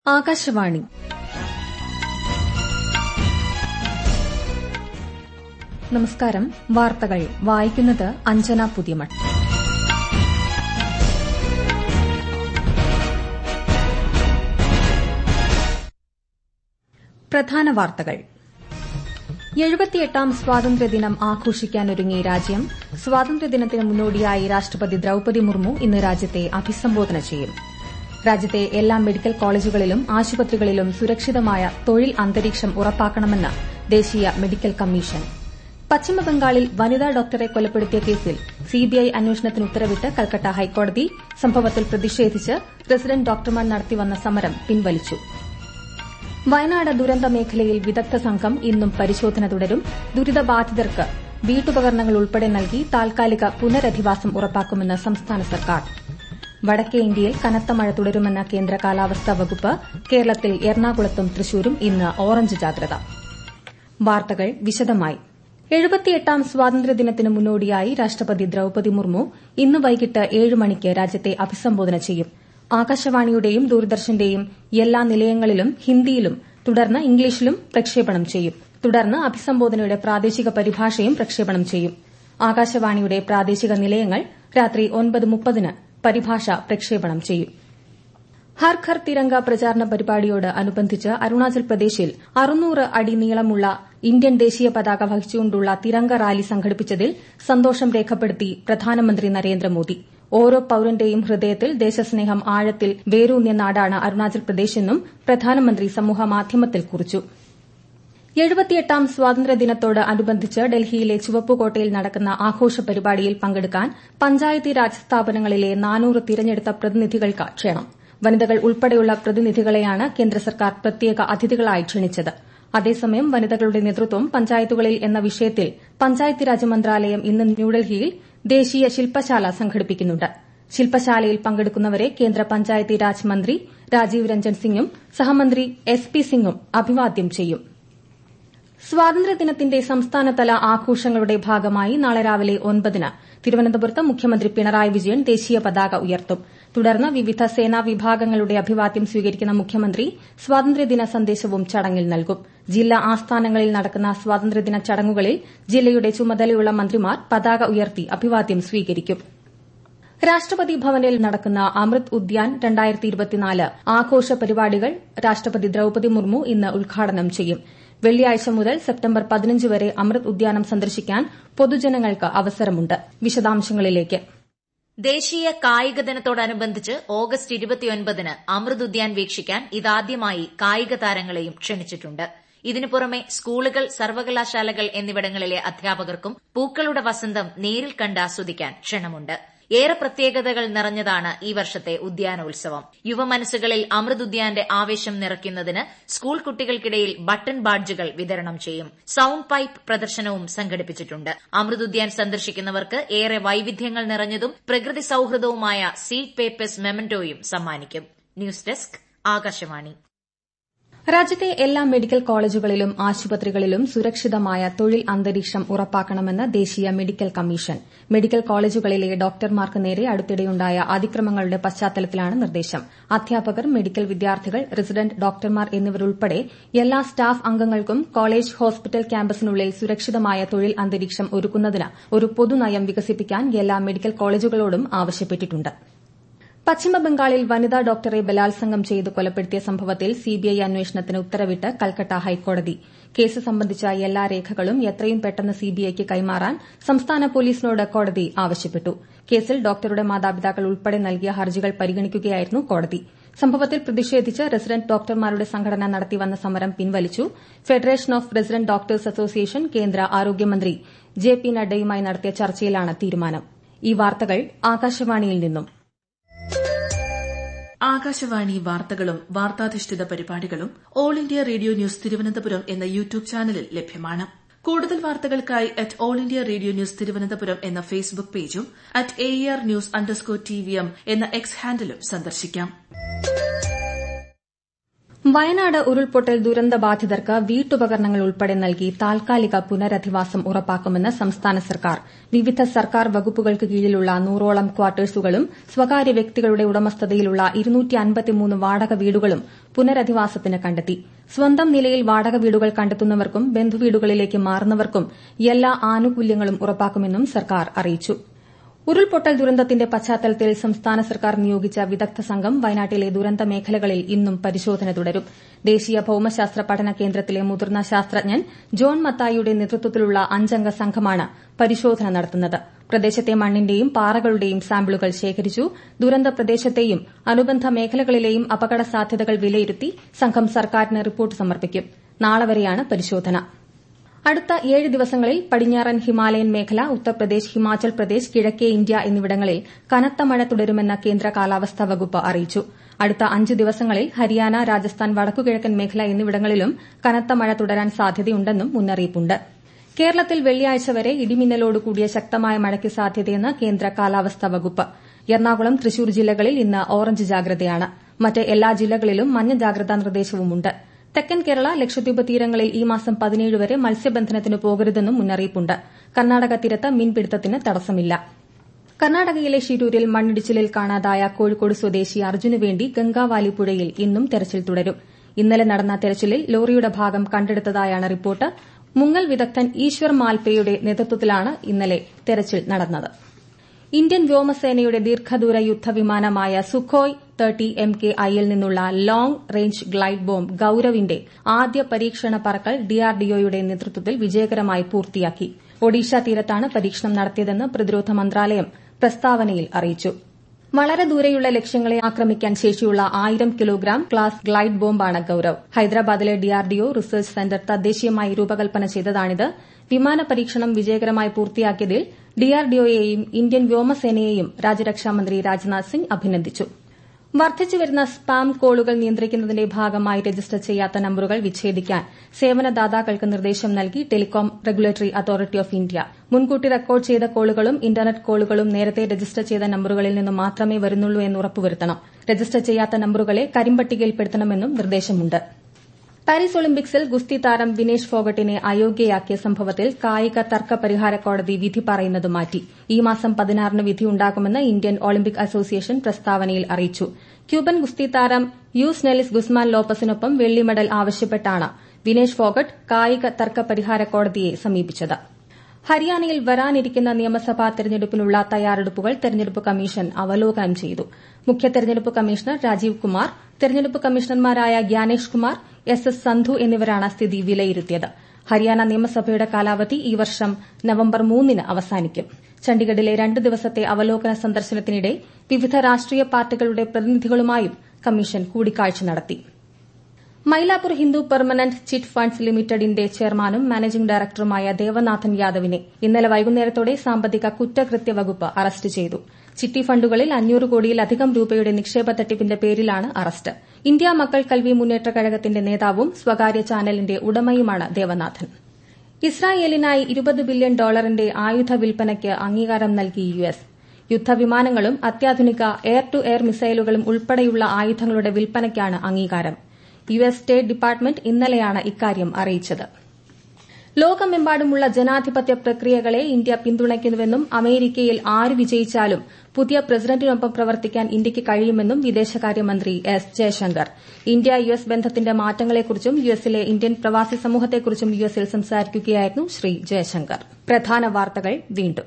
ആകാശവാണി നമസ്കാരം വാർത്തകൾ വായിക്കുന്നത് അഞ്ജന പുതിയമഠ് പ്രധാന വാർത്തകൾ എഴുപത്തിയെട്ടാം സ്വാതന്ത്ര്യദിനം ആഘോഷിക്കാനൊരുങ്ങി രാജ്യം സ്വാതന്ത്ര്യദിനത്തിന് മുന്നോടിയായി രാഷ്ട്രപതി ദ്രൌപദി മുർമു ഇന്ന് രാജ്യത്തെ അഭിസംബോധന ചെയ്യും രാജ്യത്തെ എല്ലാ മെഡിക്കൽ കോളേജുകളിലും ആശുപത്രികളിലും സുരക്ഷിതമായ തൊഴിൽ അന്തരീക്ഷം ഉറപ്പാക്കണമെന്ന് ദേശീയ മെഡിക്കൽ കമ്മീഷൻ പശ്ചിമബംഗാളിൽ വനിതാ ഡോക്ടറെ കൊലപ്പെടുത്തിയ കേസിൽ സിബിഐ അന്വേഷണത്തിന് ഉത്തരവിട്ട് കൽക്കട്ട ഹൈക്കോടതി സംഭവത്തിൽ പ്രതിഷേധിച്ച് റസിഡന്റ് ഡോക്ടർമാർ നടത്തിവന്ന സമരം പിൻവലിച്ചു വയനാട് ദുരന്ത മേഖലയിൽ വിദഗ്ധ സംഘം ഇന്നും പരിശോധന തുടരും ദുരിതബാധിതർക്ക് വീട്ടുപകരണങ്ങൾ ഉൾപ്പെടെ നൽകി താൽക്കാലിക പുനരധിവാസം ഉറപ്പാക്കുമെന്ന് സംസ്ഥാന സർക്കാർ വടക്കേ ഇന്ത്യയിൽ കനത്ത മഴ തുടരുമെന്ന കേന്ദ്ര കാലാവസ്ഥാ വകുപ്പ് കേരളത്തിൽ എറണാകുളത്തും തൃശൂരും ഇന്ന് ഓറഞ്ച് ജാഗ്രത വാർത്തകൾ വിശദമായി എഴുപത്തിയെട്ടാം സ്വാതന്ത്ര്യദിനത്തിന് മുന്നോടിയായി രാഷ്ട്രപതി ദ്രൌപദി മുർമു ഇന്ന് വൈകിട്ട് ഏഴ് മണിക്ക് രാജ്യത്തെ അഭിസംബോധന ചെയ്യും ആകാശവാണിയുടെയും ദൂരദർശന്റെയും എല്ലാ നിലയങ്ങളിലും ഹിന്ദിയിലും തുടർന്ന് ഇംഗ്ലീഷിലും പ്രക്ഷേപണം ചെയ്യും തുടർന്ന് അഭിസംബോധനയുടെ പ്രാദേശിക പരിഭാഷയും പ്രക്ഷേപണം ചെയ്യും ആകാശവാണിയുടെ പ്രാദേശിക നിലയങ്ങൾ രാത്രി ഒൻപത് മുപ്പതിന് പരിഭാഷ പ്രക്ഷേപണം ചെയ്യും ഹർ ഘർ തിരങ്ക പ്രചാരണ പരിപാടിയോട് അനുബന്ധിച്ച് അരുണാചൽ പ്രദേശിൽ അറുന്നൂറ് അടി നീളമുള്ള ഇന്ത്യൻ ദേശീയ പതാക വഹിച്ചുകൊണ്ടുള്ള തിരങ്ക റാലി സംഘടിപ്പിച്ചതിൽ സന്തോഷം രേഖപ്പെടുത്തി പ്രധാനമന്ത്രി നരേന്ദ്രമോദി ഓരോ പൌരന്റെയും ഹൃദയത്തിൽ ദേശസ്നേഹം ആഴത്തിൽ വേരൂന്നിയ നാടാണ് അരുണാചൽ പ്രദേശെന്നും പ്രധാനമന്ത്രി സമൂഹമാധ്യമത്തിൽ കുറിച്ചു എഴുപത്തിയെട്ടാം സ്വാതന്ത്ര്യദിനത്തോട് അനുബന്ധിച്ച് ഡൽഹിയിലെ ചുവപ്പുകോട്ടയിൽ നടക്കുന്ന ആഘോഷ പരിപാടിയിൽ പങ്കെടുക്കാൻ പഞ്ചായത്തി രാജ് സ്ഥാപനങ്ങളിലെ നാനൂറ് തിരഞ്ഞെടുത്ത പ്രതിനിധികൾക്ക് ക്ഷണം വനിതകൾ ഉൾപ്പെടെയുള്ള പ്രതിനിധികളെയാണ് കേന്ദ്ര സർക്കാർ പ്രത്യേക അതിഥികളായി ക്ഷണിച്ചത് അതേസമയം വനിതകളുടെ നേതൃത്വം പഞ്ചായത്തുകളിൽ എന്ന വിഷയത്തിൽ പഞ്ചായത്തി രാജ് മന്ത്രാലയം ഇന്ന് ന്യൂഡൽഹിയിൽ ദേശീയ ശില്പശാല സംഘടിപ്പിക്കുന്നുണ്ട് ശില്പശാലയിൽ പങ്കെടുക്കുന്നവരെ കേന്ദ്ര പഞ്ചായത്തി രാജ് മന്ത്രി രാജീവ് രഞ്ജൻ സിംഗും സഹമന്ത്രി എസ് പി സിംഗും അഭിവാദ്യം ചെയ്യും സ്വാതന്ത്ര്യദിനത്തിന്റെ സംസ്ഥാനതല ആഘോഷങ്ങളുടെ ഭാഗമായി നാളെ രാവിലെ ഒൻപതിന് തിരുവനന്തപുരത്ത് മുഖ്യമന്ത്രി പിണറായി വിജയൻ ദേശീയ പതാക ഉയർത്തും തുടർന്ന് വിവിധ സേനാ വിഭാഗങ്ങളുടെ അഭിവാദ്യം സ്വീകരിക്കുന്ന മുഖ്യമന്ത്രി സ്വാതന്ത്ര്യദിന സന്ദേശവും ചടങ്ങിൽ നൽകും ജില്ലാ ആസ്ഥാനങ്ങളിൽ നടക്കുന്ന സ്വാതന്ത്ര്യദിന ചടങ്ങുകളിൽ ജില്ലയുടെ ചുമതലയുള്ള മന്ത്രിമാർ പതാക ഉയർത്തി അഭിവാദ്യം സ്വീകരിക്കും രാഷ്ട്രപതി ഭവനിൽ നടക്കുന്ന അമൃത് ഉദ്യാൻ ആഘോഷ പരിപാടികൾ രാഷ്ട്രപതി ദ്രൌപദി മുർമു ഇന്ന് ഉദ്ഘാടനം ചെയ്യും വെള്ളിയാഴ്ച മുതൽ സെപ്റ്റംബർ പതിനഞ്ച് വരെ അമൃത് ഉദ്യാനം സന്ദർശിക്കാൻ പൊതുജനങ്ങൾക്ക് അവസരമുണ്ട് വിശദാംശങ്ങളിലേക്ക് ദേശീയ കായിക ദിനത്തോടനുബന്ധിച്ച് ഓഗസ്റ്റ് ഇരുപത്തിയൊൻപതിന് അമൃത് ഉദ്യാൻ വീക്ഷിക്കാൻ ഇതാദ്യമായി കായിക താരങ്ങളെയും ക്ഷണിച്ചിട്ടുണ്ട് ഇതിനു പുറമെ സ്കൂളുകൾ സർവകലാശാലകൾ എന്നിവിടങ്ങളിലെ അധ്യാപകർക്കും പൂക്കളുടെ വസന്തം നേരിൽ കണ്ട് ആസ്വദിക്കാൻ ക്ഷണമുണ്ട് ഏറെ പ്രത്യേകതകൾ നിറഞ്ഞതാണ് ഈ വർഷത്തെ ഉദ്യാനോത്സവം യുവമനസ്സുകളിൽ അമൃത് ഉദ്യാന്റെ ആവേശം നിറയ്ക്കുന്നതിന് സ്കൂൾ കുട്ടികൾക്കിടയിൽ ബട്ടൺ ബാഡ്ജുകൾ വിതരണം ചെയ്യും സൌണ്ട് പൈപ്പ് പ്രദർശനവും സംഘടിപ്പിച്ചിട്ടുണ്ട് അമൃത് ഉദ്യാൻ സന്ദർശിക്കുന്നവർക്ക് ഏറെ വൈവിധ്യങ്ങൾ നിറഞ്ഞതും പ്രകൃതി സൌഹൃദവുമായ സീഡ് പേപ്പേഴ്സ് മെമന്റോയും സമ്മാനിക്കും ന്യൂസ് ഡെസ്ക് ആകാശവാണി രാജ്യത്തെ എല്ലാ മെഡിക്കൽ കോളേജുകളിലും ആശുപത്രികളിലും സുരക്ഷിതമായ തൊഴിൽ അന്തരീക്ഷം ഉറപ്പാക്കണമെന്ന് ദേശീയ മെഡിക്കൽ കമ്മീഷൻ മെഡിക്കൽ കോളേജുകളിലെ ഡോക്ടർമാർക്ക് നേരെ അടുത്തിടെയുണ്ടായ അതിക്രമങ്ങളുടെ പശ്ചാത്തലത്തിലാണ് നിർദ്ദേശം അധ്യാപകർ മെഡിക്കൽ വിദ്യാർത്ഥികൾ റസിഡന്റ് ഡോക്ടർമാർ എന്നിവരുൾപ്പെടെ എല്ലാ സ്റ്റാഫ് അംഗങ്ങൾക്കും കോളേജ് ഹോസ്പിറ്റൽ ക്യാമ്പസിനുള്ളിൽ സുരക്ഷിതമായ തൊഴിൽ അന്തരീക്ഷം ഒരുക്കുന്നതിന് ഒരു പൊതുനയം വികസിപ്പിക്കാൻ എല്ലാ മെഡിക്കൽ കോളേജുകളോടും ആവശ്യപ്പെട്ടിട്ടുണ്ട് പശ്ചിമബംഗാളിൽ വനിതാ ഡോക്ടറെ ബലാത്സംഗം ചെയ്ത് കൊലപ്പെടുത്തിയ സംഭവത്തിൽ സിബിഐ അന്വേഷണത്തിന് ഉത്തരവിട്ട് കൽക്കട്ട ഹൈക്കോടതി കേസ് സംബന്ധിച്ച എല്ലാ രേഖകളും എത്രയും പെട്ടെന്ന് സിബിഐക്ക് കൈമാറാൻ സംസ്ഥാന പോലീസിനോട് കോടതി ആവശ്യപ്പെട്ടു കേസിൽ ഡോക്ടറുടെ മാതാപിതാക്കൾ ഉൾപ്പെടെ നൽകിയ ഹർജികൾ പരിഗണിക്കുകയായിരുന്നു കോടതി സംഭവത്തിൽ പ്രതിഷേധിച്ച് റസിഡന്റ് ഡോക്ടർമാരുടെ സംഘടന നടത്തിവന്ന സമരം പിൻവലിച്ചു federation of resident doctors association കേന്ദ്ര ആരോഗ്യമന്ത്രി ജെ പി നഡ്ഡയുമായി നടത്തിയ ചർച്ചയിലാണ് തീരുമാനം ഈ വാർത്തകൾ ആകാശവാണിയിൽ നിന്നും ആകാശവാണി വാർത്തകളും വാർത്താധിഷ്ഠിത പരിപാടികളും All India Radio news Thiruvananthapuram എന്ന യൂട്യൂബ് ചാനലിൽ ലഭ്യമാണ് കൂടുതൽ വാർത്തകൾക്കായി at All India Radio news Thiruvananthapuram എന്ന ഫേസ്ബുക്ക് പേജും at A R news underscore T V M എന്ന എക്സ് ഹാൻഡിലും സന്ദർശിക്കാം വയനാട് ഉരുൾപൊട്ടൽ ദുരന്തബാധിതർക്ക് വീട്ടുപകരണങ്ങൾ ഉൾപ്പെടെ നൽകി താൽക്കാലിക പുനരധിവാസം ഉറപ്പാക്കുമെന്ന് സംസ്ഥാന സർക്കാർ വിവിധ സർക്കാർ വകുപ്പുകൾക്ക് കീഴിലുള്ള നൂറോളം ക്വാർട്ടേഴ്സുകളും സ്വകാര്യ വ്യക്തികളുടെ ഉടമസ്ഥതയിലുള്ള വാടക വീടുകളും പുനരധിവാസത്തിന് കണ്ടെത്തി സ്വന്തം നിലയിൽ വാടക വീടുകൾ കണ്ടെത്തുന്നവർക്കും ബന്ധുവീടുകളിലേക്ക് മാറുന്നവർക്കും എല്ലാ ആനുകൂല്യങ്ങളും ഉറപ്പാക്കുമെന്നും സർക്കാർ അറിയിച്ചു ഉരുൾപൊട്ടൽ ദുരന്തത്തിന്റെ പശ്ചാത്തലത്തിൽ സംസ്ഥാന സർക്കാർ നിയോഗിച്ച വിദഗ്ധ സംഘം വയനാട്ടിലെ ദുരന്ത മേഖലകളിൽ ഇന്നും പരിശോധന തുടരും ദേശീയ ഭൌമശാസ്ത്ര പഠന കേന്ദ്രത്തിലെ മുതിർന്ന ശാസ്ത്രജ്ഞൻ ജോൺ മത്തായിയുടെ നേതൃത്വത്തിലുള്ള അഞ്ചംഗ സംഘമാണ് പരിശോധന നടത്തുന്നത് പ്രദേശത്തെ മണ്ണിന്റെയും പാറകളുടെയും സാമ്പിളുകൾ ശേഖരിച്ചു ദുരന്ത പ്രദേശത്തെയും അനുബന്ധ മേഖലകളിലെയും അപകട സാധ്യതകൾ വിലയിരുത്തി സംഘം സർക്കാരിന് റിപ്പോർട്ട് സമർപ്പിക്കും നാളെ വരെയാണ് പരിശോധന അടുത്ത ഏഴ് ദിവസങ്ങളിൽ പടിഞ്ഞാറൻ ഹിമാലയൻ മേഖല ഉത്തർപ്രദേശ് ഹിമാചൽ പ്രദേശ് കിഴക്കേ ഇന്ത്യ എന്നിവിടങ്ങളിൽ കനത്ത മഴ തുടരുമെന്ന് കേന്ദ്ര കാലാവസ്ഥാ വകുപ്പ് അറിയിച്ചു അടുത്ത അഞ്ച് ദിവസങ്ങളിൽ ഹരിയാന രാജസ്ഥാൻ വടക്കുകിഴക്കൻ മേഖല എന്നിവിടങ്ങളിലും കനത്ത മഴ തുടരാൻ സാധ്യതയുണ്ടെന്നും മുന്നറിയിപ്പുണ്ട് കേരളത്തിൽ വെള്ളിയാഴ്ച വരെ ഇടിമിന്നലോട് കൂടിയ ശക്തമായ മഴയ്ക്ക് സാധ്യതയെന്ന് കേന്ദ്ര കാലാവസ്ഥാ വകുപ്പ് എറണാകുളം തൃശൂർ ജില്ലകളിൽ ഇന്ന് ഓറഞ്ച് ജാഗ്രതയാണ് മറ്റ് എല്ലാ ജില്ലകളിലും മഞ്ഞ ജാഗ്രതാ നിർദ്ദേശവുമുണ്ട് തെക്കൻ കേരള ലക്ഷദ്വീപ് തീരങ്ങളിൽ ഈ മാസം പതിനേഴ് വരെ മത്സ്യബന്ധനത്തിന് പോകരുതെന്നും മുന്നറിയിപ്പുണ്ട് കർണാടക തീരത്ത് മീൻപിടുത്തത്തിന് തടസ്സമില്ല കർണാടകയിലെ ഷിരൂരിൽ മണ്ണിടിച്ചിലിൽ കാണാതായ കോഴിക്കോട് സ്വദേശി അർജുനു വേണ്ടി ഗംഗാവാലി പുഴയിൽ ഇന്നും തെരച്ചിൽ തുടരും ഇന്നലെ നടന്ന തെരച്ചിലിൽ ലോറിയുടെ ഭാഗം കണ്ടെടുത്തതായാണ് റിപ്പോർട്ട് മുങ്ങൽ വിദഗ്ധൻ ഈശ്വർ മാൽപേയുടെ നേതൃത്വത്തിലാണ് ഇന്നലെ തെരച്ചിൽ നടന്നത് ഇന്ത്യൻ വ്യോമസേനയുടെ ദീർഘദൂര യുദ്ധവിമാനമായ സുഖോയ് തേർട്ടി എം കെ ഐയിൽ നിന്നുള്ള ലോങ് റേഞ്ച് ഗ്ലൈഡ് ബോംബ് ഗൌരവിന്റെ ആദ്യ പരീക്ഷണ പറക്കൽ ഡിആർഡിഒയുടെ നേതൃത്വത്തിൽ വിജയകരമായി പൂർത്തിയാക്കി ഒഡീഷ തീരത്താണ് പരീക്ഷണം നടത്തിയതെന്ന് പ്രതിരോധ മന്ത്രാലയം പ്രസ്താവനയിൽ അറിയിച്ചു വളരെ ദൂരെയുള്ള ലക്ഷ്യങ്ങളെ ആക്രമിക്കാൻ ശേഷിയുള്ള ആയിരം കിലോഗ്രാം ക്ലാസ് ഗ്ലൈഡ് ബോംബാണ് ഗൌരവ് ഹൈദരാബാദിലെ ഡിആർഡിഒ റിസർച്ച് സെന്റർ തദ്ദേശീയമായി രൂപകൽപ്പന ചെയ്തതാണിത് വിമാന പരീക്ഷണം വിജയകരമായി പൂർത്തിയാക്കിയതിൽ ഡിആർഡിഒയെയും ഇന്ത്യൻ വ്യോമസേനയെയും രാജ്യരക്ഷാമന്ത്രി രാജ്നാഥ് സിംഗ് അഭിനന്ദിച്ചു വർദ്ധിച്ചുവരുന്ന സ്പാം കോളുകൾ നിയന്ത്രിക്കുന്നതിന്റെ ഭാഗമായി രജിസ്റ്റർ ചെയ്യാത്ത നമ്പറുകൾ വിച്ഛേദിക്കാൻ സേവനദാതാക്കൾക്ക് നിർദ്ദേശം നൽകി telecom regulatory authority of India മുൻകൂട്ടി റെക്കോർഡ് ചെയ്ത കോളുകളും ഇന്റർനെറ്റ് കോളുകളും നേരത്തെ രജിസ്റ്റർ ചെയ്ത നമ്പറുകളിൽ നിന്ന് മാത്രമേ വരുന്നുള്ളൂ എന്ന് ഉറപ്പുവരുത്തണം രജിസ്റ്റർ ചെയ്യാത്ത നമ്പറുകളെ കരിമ്പട്ടികയിൽപ്പെടുത്തണമെന്നും നിർദ്ദേശമുണ്ട് പാരീസ് ഒളിമ്പിക്സിൽ ഗുസ്തി താരം വിനേഷ് ഫോഗട്ടിനെ അയോഗ്യയാക്കിയ സംഭവത്തിൽ കായിക തർക്ക പരിഹാര കോടതി വിധി പറയുന്നത് മാറ്റി ഈ മാസം പതിനാറിന് വിധിയുണ്ടാകുമെന്ന് ഇന്ത്യൻ ഒളിമ്പിക് അസോസിയേഷൻ പ്രസ്താവനയിൽ അറിയിച്ചു ക്യൂബൻ ഗുസ്തി താരം യൂസ് നെലിസ് ഗുസ്മാൻ ലോപ്പസിനൊപ്പം വെള്ളി മെഡൽ ആവശ്യപ്പെട്ടാണ് വിനേഷ് ഫോഗട്ട് കായിക തർക്ക പരിഹാര കോടതിയെ സമീപിച്ചത് ഹരിയാനയിൽ വരാനിരിക്കുന്ന നിയമസഭാ തെരഞ്ഞെടുപ്പിനുള്ള തയ്യാറെടുപ്പുകൾ തെരഞ്ഞെടുപ്പ് കമ്മീഷൻ അവലോകനം ചെയ്തു മുഖ്യ തെരഞ്ഞെടുപ്പ് കമ്മീഷണർ രാജീവ് കുമാർ തെരഞ്ഞെടുപ്പ് കമ്മീഷണർമാരായ ഗ്യാനേഷ് കുമാർ എസ് എസ് സന്ധു എന്നിവരാണ് സ്ഥിതി വിലയിരുത്തിയത് ഹരിയാന നിയമസഭയുടെ കാലാവധി ഈ വർഷം നവംബർ മൂന്നിന് അവസാനിക്കും ചണ്ഡിഗഡിലെ രണ്ട് ദിവസത്തെ അവലോകന സന്ദർശനത്തിനിടെ വിവിധ രാഷ്ട്രീയ പാർട്ടികളുടെ പ്രതിനിധികളുമായും കമ്മീഷൻ കൂടിക്കാഴ്ച നടത്തി Mylapore Hindu permanent chit funds ലിമിറ്റഡിന്റെ ചെയർമാനും മാനേജിംഗ് ഡയറക്ടറുമായ ദേവനാഥൻ യാദവിനെ ഇന്നലെ വൈകുന്നേരത്തോടെ സാമ്പത്തിക കുറ്റകൃത്യ വകുപ്പ് അറസ്റ്റ് ചെയ്തു ചിട്ടി ഫണ്ടുകളിൽ അഞ്ഞൂറ് കോടിയിലധികം രൂപയുടെ നിക്ഷേപ തട്ടിപ്പിന്റെ പേരിലാണ് അറസ്റ്റ് ഇന്ത്യ മക്കൾ കൽവി മുന്നേറ്റ കഴകത്തിന്റെ നേതാവും സ്വകാര്യ ചാനലിന്റെ ഉടമയുമാണ് ദേവനാഥൻ ഇസ്രായേലിനായി ഇരുപത് ബില്യൺ ഡോളറിന്റെ ആയുധ വിൽപ്പനയ്ക്ക് അംഗീകാരം നൽകി യു എസ് യുദ്ധവിമാനങ്ങളും അത്യാധുനിക എയർ ടു എയർ മിസൈലുകളും ഉൾപ്പെടെയുള്ള ആയുധങ്ങളുടെ വിൽപ്പനയ്ക്കാണ് അംഗീകാരം യു എസ് സ്റ്റേറ്റ് ഡിപ്പാർട്ട്മെന്റ് ഇന്നലെയാണ് ഇക്കാര്യം അറിയിച്ചത് ലോകമെമ്പാടുമുള്ള ജനാധിപത്യ പ്രക്രിയകളെ ഇന്ത്യ പിന്തുണയ്ക്കുന്നുവെന്നും അമേരിക്കയിൽ ആര് വിജയിച്ചാലും പുതിയ പ്രസിഡന്റിനൊപ്പം പ്രവർത്തിക്കാൻ ഇന്ത്യയ്ക്ക് കഴിയുമെന്നും വിദേശകാര്യമന്ത്രി S Jaishankar India U S ബന്ധത്തിന്റെ മാറ്റങ്ങളെക്കുറിച്ചും യു എസിലെ ഇന്ത്യൻ പ്രവാസി സമൂഹത്തെക്കുറിച്ചും യു എസിൽ സംസാരിക്കുകയായിരുന്നു ശ്രീ ജയശങ്കർ പ്രധാന വാർത്തകൾ വീണ്ടും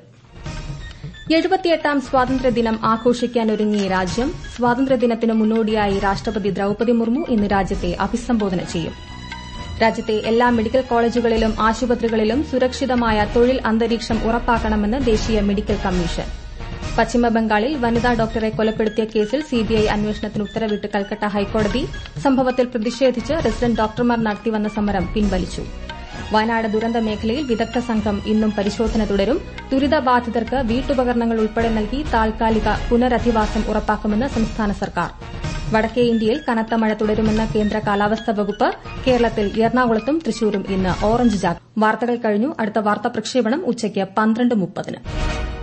എഴുപത്തിയെട്ടാം സ്വാതന്ത്ര്യദിനം ആഘോഷിക്കാനൊരുങ്ങി രാജ്യം സ്വാതന്ത്ര്യദിനത്തിന് മുന്നോടിയായി രാഷ്ട്രപതി ദ്രൌപദി മുർമു ഇന്ന് രാജ്യത്തെ അഭിസംബോധന ചെയ്യും രാജ്യത്തെ എല്ലാ മെഡിക്കൽ കോളേജുകളിലും ആശുപത്രികളിലും സുരക്ഷിതമായ തൊഴിൽ അന്തരീക്ഷം ഉറപ്പാക്കണമെന്ന് ദേശീയ മെഡിക്കൽ കമ്മീഷൻ പശ്ചിമബംഗാളിൽ വനിതാ ഡോക്ടറെ കൊലപ്പെടുത്തിയ കേസിൽ സിബിഐ അന്വേഷണത്തിന് ഉത്തരവിട്ട് കൽക്കട്ട ഹൈക്കോടതി സംഭവത്തിൽ പ്രതിഷേധിച്ച് റെസിഡന്റ് ഡോക്ടർമാർ നടത്തിവന്ന സമരം പിൻവലിച്ചു വയനാട് ദുരന്ത മേഖലയിൽ വിദഗ്ധ സംഘം ഇന്നും പരിശോധന തുടരും ദുരിതബാധിതർക്ക് വീട്ടുപകരണങ്ങൾ ഉൾപ്പെടെ നൽകി താൽക്കാലിക പുനരധിവാസം ഉറപ്പാക്കുമെന്ന് സംസ്ഥാന സർക്കാർ വടക്കേ ഇന്ത്യയിൽ കനത്ത മഴ തുടരുമെന്ന് കേന്ദ്ര കാലാവസ്ഥാ വകുപ്പ് കേരളത്തിൽ എറണാകുളത്തും തൃശൂരും ഇന്ന് ഓറഞ്ച് ജാഗ്രത വാർത്തകൾ കഴിഞ്ഞു അടുത്ത വാർത്താ പ്രക്ഷേപണം ഉച്ചയ്ക്ക് പന്ത്രണ്ട് മുപ്പതിന്